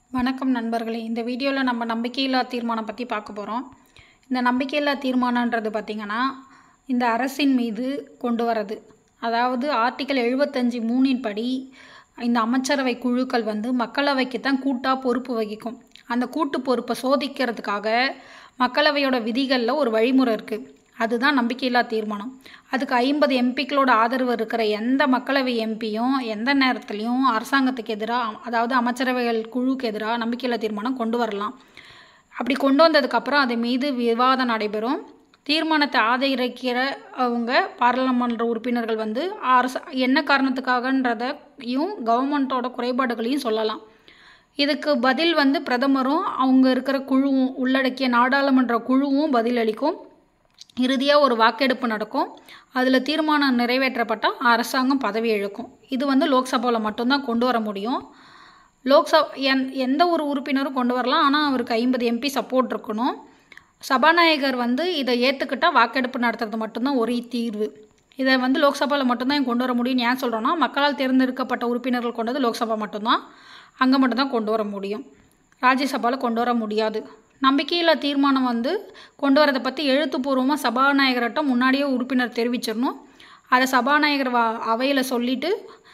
வணக்கம் நண்பர்களே இந்த வீடியோவில் நம்ம நம்பிக்கையில்லா தீர்மானம் பற்றி பார்க்க போகிறோம் இந்த நம்பிக்கையில்லா தீர்மானன்றது பார்த்திங்கன்னா இந்த அரசின் மீது கொண்டு வரது அதாவது ஆர்டிக்கல் எழுபத்தஞ்சி மூணின் படி இந்த அமைச்சரவை குழுக்கள் வந்து மக்களவைக்கு தான் கூட்டாக பொறுப்பு வகிக்கும் அந்த கூட்டு பொறுப்பை சோதிக்கிறதுக்காக மக்களவையோட விதிகளில் ஒரு வழிமுறை இருக்குது அதுதான் நம்பிக்கையில்லா தீர்மானம் அதுக்கு ஐம்பது எம்பிக்களோட ஆதரவு இருக்கிற எந்த மக்களவை எம்பியும் எந்த நேரத்துலையும் அரசாங்கத்துக்கு எதிராக அதாவது அமைச்சரவைகள் குழுக்கு எதிராக நம்பிக்கையில்லா தீர்மானம் கொண்டு வரலாம் அப்படி கொண்டு வந்ததுக்கப்புறம் அது மீது விவாதம் நடைபெறும் தீர்மானத்தை ஆதரிக்கிற அவங்க பாராளுமன்ற உறுப்பினர்கள் வந்து அரசு என்ன காரணத்துக்காகன்றதையும் கவர்மெண்ட்டோட குறைபாடுகளையும் சொல்லலாம் இதுக்கு பதில் வந்து பிரதமரும் அவங்க இருக்கிற குழுவும் உள்ளடக்கிய நாடாளுமன்ற குழுவும் பதிலளிக்கும் இறுதியாக ஒரு வாக்கெடுப்பு நடக்கும் அதில் தீர்மானம் நிறைவேற்றப்பட்டால் அரசாங்கம் பதவி இழக்கும் இது வந்து லோக்சபாவில் மட்டும்தான் கொண்டு வர முடியும் லோக்சபா எந் எந்த ஒரு உறுப்பினரும் கொண்டு வரலாம் ஆனால் அவருக்கு ஐம்பது எம்பி சப்போர்ட் இருக்கணும் சபாநாயகர் வந்து இதை ஏற்றுக்கிட்டால் வாக்கெடுப்பு நடத்துறது மட்டும்தான் ஒரே தீர்வு இதை வந்து லோக்சபாவில் மட்டும்தான் கொண்டு வர முடியும்னு ஏன் சொல்கிறோன்னா மக்களால் தேர்ந்தெடுக்கப்பட்ட உறுப்பினர்கள் கொண்டது லோக்சபா மட்டும்தான் அங்கே மட்டும்தான் கொண்டு வர முடியும் ராஜ்யசபாவில் கொண்டு வர முடியாது நம்பிக்கையில்லா தீர்மானம் வந்து கொண்டு வரதை பற்றி எழுத்துப்பூர்வமாக சபாநாயகர்கிட்ட முன்னாடியே உறுப்பினர் தெரிவிச்சிடணும் அதை சபாநாயகர் வா அவையில் சொல்லிவிட்டு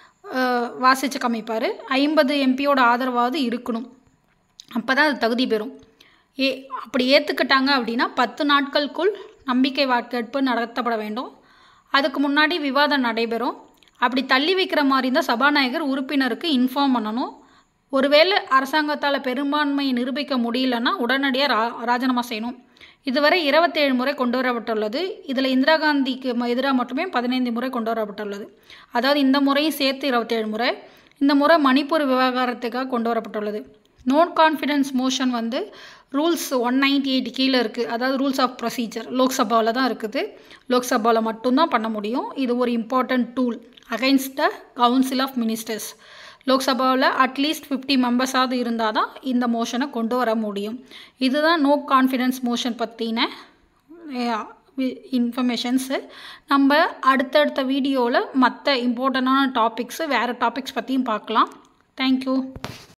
வாசித்து காமிப்பார் ஐம்பது எம்பியோட ஆதரவாவது இருக்கணும் அப்போ தான் அது தகுதி பெறும் ஏ அப்படி ஏற்றுக்கிட்டாங்க அப்படின்னா பத்து நாட்களுக்குள் நம்பிக்கை வாக்கெடுப்பு நடத்தப்பட வேண்டும் அதுக்கு முன்னாடி விவாதம் நடைபெறும் அப்படி தள்ளி வைக்கிற மாதிரி இருந்தால் சபாநாயகர் உறுப்பினருக்கு இன்ஃபார்ம் பண்ணணும் ஒருவேளை அரசாங்கத்தால் பெரும்பான்மையை நிரூபிக்க முடியலன்னா உடனடியாக ரா ராஜினாமா செய்யணும் இதுவரை இருபத்தேழு முறை கொண்டு வரப்பட்டுள்ளது இதில் இந்திரா காந்திக்கு எதிராக மட்டுமே பதினைந்து முறை கொண்டு வரப்பட்டுள்ளது அதாவது இந்த முறையும் சேர்த்து இருபத்தேழு முறை இந்த முறை மணிப்பூர் விவகாரத்துக்காக கொண்டு வரப்பட்டுள்ளது நோன் கான்ஃபிடன்ஸ் மோஷன் வந்து ரூல்ஸ் ஒன் நைன்டி எயிட் கீழே இருக்குது அதாவது ரூல்ஸ் ஆஃப் ப்ரொசீஜர் லோக்சபாவில் தான் இருக்குது லோக்சபாவில் மட்டும்தான் பண்ண முடியும் இது ஒரு important tool against the council of ministers லோக்சபாவில் அட்லீஸ்ட் ஃபிஃப்டி மெம்பர்ஸாவது இருந்தால் தான் இந்த மோஷனை கொண்டு வர முடியும் இதுதான் நோ கான்ஃபிடென்ஸ் மோஷன் பற்றின இன்ஃபர்மேஷன்ஸு நம்ம அடுத்தடுத்த வீடியோவில் மற்ற இம்பார்ட்டண்டான டாபிக்ஸு வேறு டாபிக்ஸ் பற்றியும் பார்க்கலாம் தேங்க்யூ